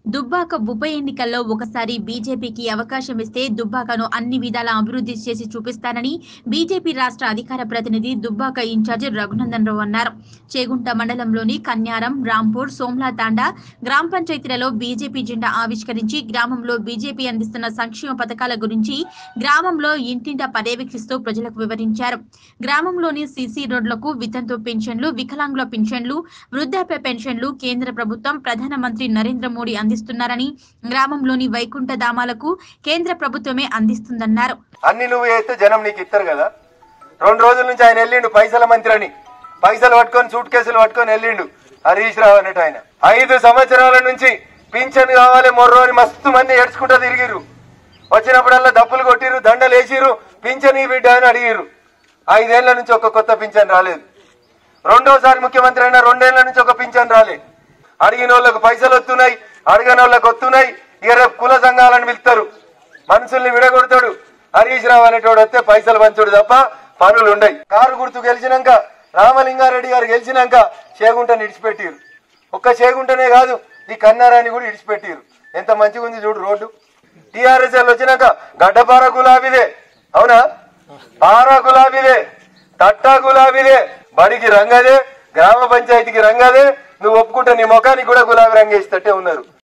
దుబ్బాక ఉప ఎన్నికల్లో ఒకసారి బీజేపీకి అవకాశం ఇస్తే దుబ్బాకను అన్ని విధాలా అభివృద్ధి చేసి చూపిస్తానని బీజేపీ రాష్ట్ర అధికార ప్రతినిధి దుబ్బాక ఇన్ఛార్జి రఘునందన్ రావు అన్నారు చేగుంట మండలంలోని కన్యారం రాంపూర్ సోమ్లా తాండా గ్రామ పంచాయతీలలో బీజేపీ జెండా ఆవిష్కరించి గ్రామంలో బీజేపీ అందిస్తున్న సంక్షేమ పథకాల గురించి గ్రామంలో ఇంటింటా పర్యవేక్షిస్తూ ప్రజలకు వివరించారు గ్రామంలోని సీసీ రోడ్లకు వితంతు పెన్షన్లు వికలాంగుల పెన్షన్లు వృద్ధాప్య పెన్షన్లు కేంద్ర ప్రభుత్వం ప్రధానమంత్రి నరేంద్ర మోడీ అందిస్తున్నారని గ్రామంలోని వైకుంఠ ధామాలకు కేంద్ర ప్రభుత్వమే అందిస్తుందన్నారు అన్ని నువ్వు చేస్తే జనం నీకు ఇస్తారు కదా రెండు రోజుల నుంచి ఆయన వెళ్ళిండు పైసల మంత్రి అని పైసలు పట్టుకొని సూట్ కేసులు పట్టుకొని వెళ్ళిండు హరీష్ రావు అన్నట్టు ఆయన ఐదు సంవత్సరాల నుంచి పింఛన్ కావాలి మొర్రో అని మస్తు మంది ఏడ్చుకుంటూ తిరిగిరు వచ్చినప్పుడల్లా డబ్బులు కొట్టిరు దండలు వేసిరు పింఛన్ ఈ బిడ్డ అని అడిగిరు ఐదేళ్ల నుంచి ఒక కొత్త పింఛన్ రాలేదు రెండోసారి ముఖ్యమంత్రి అయినా రెండేళ్ల నుంచి ఒక పింఛన్ రాలే అడిగిన వాళ్ళకు పైసలు వస్తున్నాయి అడిగిన వాళ్ళకి వస్తున్నాయి ఇక రేపు కుల సంఘాలను పిలుస్తారు మనుషుల్ని విడగొడతాడు హరీష్ రావు అనేటోడు వస్తే పైసలు పంచుడు తప్ప పనులు ఉండయి కారు గుర్తు గెలిచినాక రామలింగారెడ్డి గారు గెలిచినాక చేగుంటని ఇడిచిపెట్టిరు ఒక్క చేగుంటనే కాదు ఈ కన్నారాన్ని కూడా ఇడిచిపెట్టిరు ఎంత మంచిగా ఉంది చూడు రోడ్డు టీఆర్ఎస్ వచ్చినాక గడ్డపార గులాబీదే అవునా పార గులాబీదే తట్టా గులాబీదే బడికి రంగదే గ్రామ పంచాయతీకి రంగదే నువ్వు ఒప్పుకుంటే నీ ముఖానికి కూడా గులాబీ రంగు వేసేటట్టే ఉన్నారు